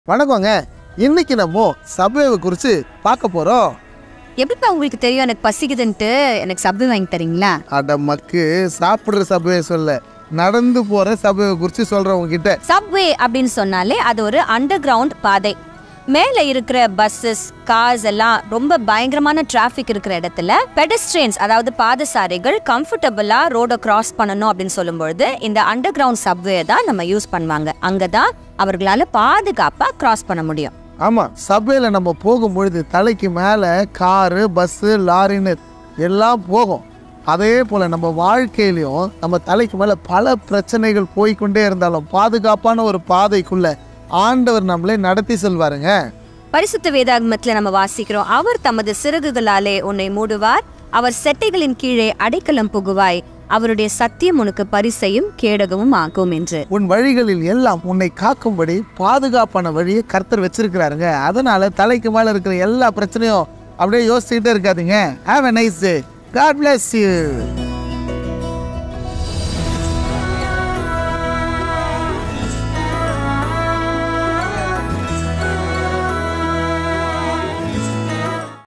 வணக்கங்க இன்னைக்கு நம்ம சப்வேவை குறித்து பார்க்க போகிறோம் எப்படிப்பா உங்களுக்கு தெரியும் எனக்கு பசிக்குதுன்ட்டு எனக்கு சப்வே வாங்கி தரீங்களா அட மக்கு சாப்பிட்ற சப்வே சொல்ல நடந்து போகிற சப்வேவை குறித்து சொல்கிறேன் உங்ககிட்ட சப்வே அப்படின்னு சொன்னாலே அது ஒரு அண்டர் கிரவுண்ட் பாதை மேலே இருக்கிற பஸ்ஸஸ் கார்ஸ் எல்லாம் ரொம்ப பயங்கரமான டிராஃபிக் இருக்கிற இடத்துல பெடஸ்ட்ரியன்ஸ் அதாவது பாதசாரிகள் கம்ஃபர்டபுளா ரோட கிராஸ் பண்ணணும் அப்படின்னு சொல்லும்பொழுது இந்த அண்டர் கிரவுண்ட் சப்வே தான் நம்ம யூஸ் பண்ணுவாங்க அங்கே தான் அவர்களால பாதுகாப்பா கிராஸ் பண்ண முடியும் ஆமாம் சப்வேல நம்ம போகும்பொழுது தலைக்கு மேலே காரு பஸ்ஸு லாரின்னு எல்லாம் போகும் அதே போல் நம்ம வாழ்க்கையிலையும் நம்ம தலைக்கு மேலே பல பிரச்சனைகள் போய்க்கொண்டே இருந்தாலும் பாதுகாப்பான ஒரு பாதைக்குள்ள ஆண்டவர் நம்மளே நடத்தி செல்வாருங்க பரிசுத்த வேதாகமத்துல நம்ம வாசிக்கிறோம் அவர் தமது சிறகுகளாலே உன்னை மூடுவார் அவர் செட்டைகளின் கீழே அடைக்கலம் புகுவாய் அவருடைய சத்தியம் உனக்கு பரிசையும் கேடகமும் ஆகும் என்று உன் வழிகளில் எல்லாம் உன்னை காக்கும்படி பாதுகாப்பான வழியை கர்த்தர் வச்சிருக்கிறாருங்க அதனால தலைக்கு மேல இருக்கிற எல்லா பிரச்சனையும் அப்படியே யோசிச்சுக்கிட்டே இருக்காதீங்க have a nice day God bless you